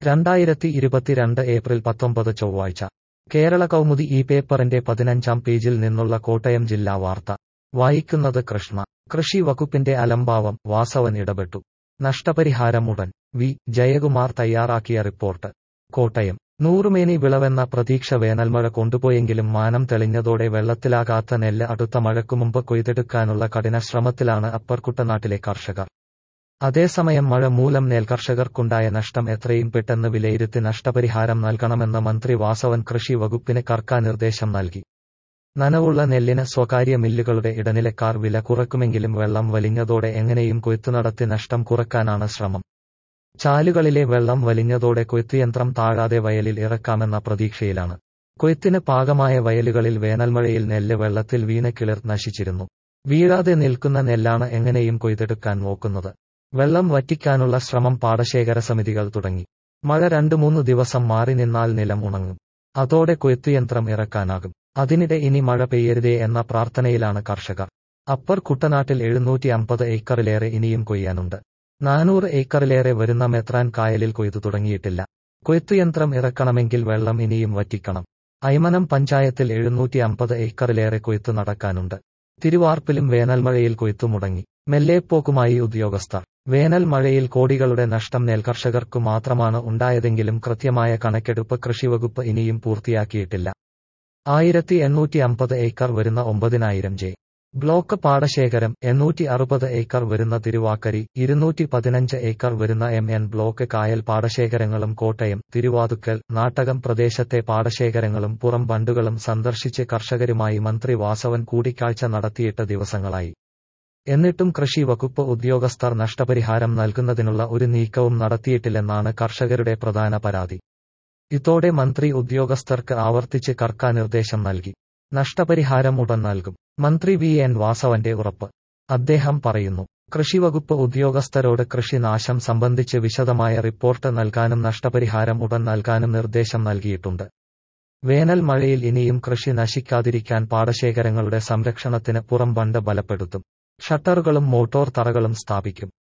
രണ്ടായിരത്തി ഇരുപത്തിരണ്ട് ഏപ്രിൽ പത്തൊമ്പത് ചൊവ്വാഴ്ച കേരള കൗമുദി ഈ പേപ്പറിന്റെ പതിനഞ്ചാം പേജിൽ നിന്നുള്ള കോട്ടയം ജില്ലാ വാർത്ത വായിക്കുന്നത് കൃഷ്ണ കൃഷി വകുപ്പിന്റെ അലംഭാവം വാസവൻ ഇടപെട്ടു നഷ്ടപരിഹാരം ഉടൻ വി ജയകുമാർ തയ്യാറാക്കിയ റിപ്പോർട്ട് കോട്ടയം നൂറുമേനി വിളവെന്ന പ്രതീക്ഷ വേനൽമഴ കൊണ്ടുപോയെങ്കിലും മാനം തെളിഞ്ഞതോടെ വെള്ളത്തിലാകാത്ത നെല്ല് അടുത്ത മഴയ്ക്കുമുമ്പ് കൊയ്തെടുക്കാനുള്ള കഠിന ശ്രമത്തിലാണ് അപ്പർ കുട്ടനാട്ടിലെ കർഷകർ അതേസമയം മഴ മൂലം നെൽകർഷകർക്കുണ്ടായ നഷ്ടം എത്രയും പെട്ടെന്ന് വിലയിരുത്തി നഷ്ടപരിഹാരം നൽകണമെന്ന് മന്ത്രി വാസവൻ കൃഷി വകുപ്പിന് കർക്കാ നിർദ്ദേശം നൽകി നനവുള്ള നെല്ലിന് സ്വകാര്യ മില്ലുകളുടെ ഇടനിലക്കാർ വില കുറക്കുമെങ്കിലും വെള്ളം വലിഞ്ഞതോടെ എങ്ങനെയും കൊയ്ത്തു നടത്തി നഷ്ടം കുറക്കാനാണ് ശ്രമം ചാലുകളിലെ വെള്ളം വലിഞ്ഞതോടെ കൊയ്ത്തുയന്ത്രം താഴാതെ വയലിൽ ഇറക്കാമെന്ന പ്രതീക്ഷയിലാണ് കൊയ്ത്തിന് പാകമായ വയലുകളിൽ വേനൽമഴയിൽ നെല്ല് വെള്ളത്തിൽ വീണ് കിളിർ നശിച്ചിരുന്നു വീഴാതെ നിൽക്കുന്ന നെല്ലാണ് എങ്ങനെയും കൊയ്തെടുക്കാൻ നോക്കുന്നത് വെള്ളം വറ്റിക്കാനുള്ള ശ്രമം പാടശേഖര സമിതികൾ തുടങ്ങി മഴ രണ്ടു മൂന്ന് ദിവസം മാറി നിന്നാൽ നിലം ഉണങ്ങും അതോടെ കൊയ്ത്തുയന്ത്രം ഇറക്കാനാകും അതിനിടെ ഇനി മഴ പെയ്യരുതേ എന്ന പ്രാർത്ഥനയിലാണ് കർഷകർ അപ്പർ കുട്ടനാട്ടിൽ എഴുന്നൂറ്റി അമ്പത് ഏക്കറിലേറെ ഇനിയും കൊയ്യാനുണ്ട് നാനൂറ് ഏക്കറിലേറെ വരുന്ന മെത്രാൻ കായലിൽ കൊയ്തു തുടങ്ങിയിട്ടില്ല കൊയ്ത്തുയന്ത്രം ഇറക്കണമെങ്കിൽ വെള്ളം ഇനിയും വറ്റിക്കണം ഐമനം പഞ്ചായത്തിൽ എഴുന്നൂറ്റി അമ്പത് ഏക്കറിലേറെ കൊയ്ത്തു നടക്കാനുണ്ട് തിരുവാർപ്പിലും വേനൽമഴയിൽ കൊയ്ത്തു മുടങ്ങി മെല്ലേപ്പോക്കുമായി ഉദ്യോഗസ്ഥർ വേനൽ മഴയിൽ കോടികളുടെ നഷ്ടം നെൽകർഷകർക്കു മാത്രമാണ് ഉണ്ടായതെങ്കിലും കൃത്യമായ കണക്കെടുപ്പ് കൃഷിവകുപ്പ് ഇനിയും പൂർത്തിയാക്കിയിട്ടില്ല ആയിരത്തി എണ്ണൂറ്റി അമ്പത് ഏക്കർ വരുന്ന ഒമ്പതിനായിരം ജെ ബ്ലോക്ക് പാടശേഖരം എണ്ണൂറ്റി അറുപത് ഏക്കർ വരുന്ന തിരുവാക്കരി ഇരുന്നൂറ്റി പതിനഞ്ച് ഏക്കർ വരുന്ന എം എൻ ബ്ലോക്ക് കായൽ പാടശേഖരങ്ങളും കോട്ടയം തിരുവാതുക്കൽ നാട്ടകം പ്രദേശത്തെ പാടശേഖരങ്ങളും പുറം ബണ്ടുകളും സന്ദർശിച്ച് കർഷകരുമായി മന്ത്രി വാസവൻ കൂടിക്കാഴ്ച നടത്തിയിട്ട് ദിവസങ്ങളായി എന്നിട്ടും കൃഷി വകുപ്പ് ഉദ്യോഗസ്ഥർ നഷ്ടപരിഹാരം നൽകുന്നതിനുള്ള ഒരു നീക്കവും നടത്തിയിട്ടില്ലെന്നാണ് കർഷകരുടെ പ്രധാന പരാതി ഇതോടെ മന്ത്രി ഉദ്യോഗസ്ഥർക്ക് ആവർത്തിച്ച് കർക്കാ നിർദ്ദേശം നൽകി നഷ്ടപരിഹാരം ഉടൻ നൽകും മന്ത്രി വി എൻ വാസവന്റെ ഉറപ്പ് അദ്ദേഹം പറയുന്നു കൃഷിവകുപ്പ് ഉദ്യോഗസ്ഥരോട് കൃഷി നാശം സംബന്ധിച്ച് വിശദമായ റിപ്പോർട്ട് നൽകാനും നഷ്ടപരിഹാരം ഉടൻ നൽകാനും നിർദ്ദേശം നൽകിയിട്ടുണ്ട് വേനൽ മഴയിൽ ഇനിയും കൃഷി നശിക്കാതിരിക്കാൻ പാടശേഖരങ്ങളുടെ സംരക്ഷണത്തിന് പുറം ബണ്ട് ബലപ്പെടുത്തും ഷട്ടറുകളും മോട്ടോർ തറകളും സ്ഥാപിക്കും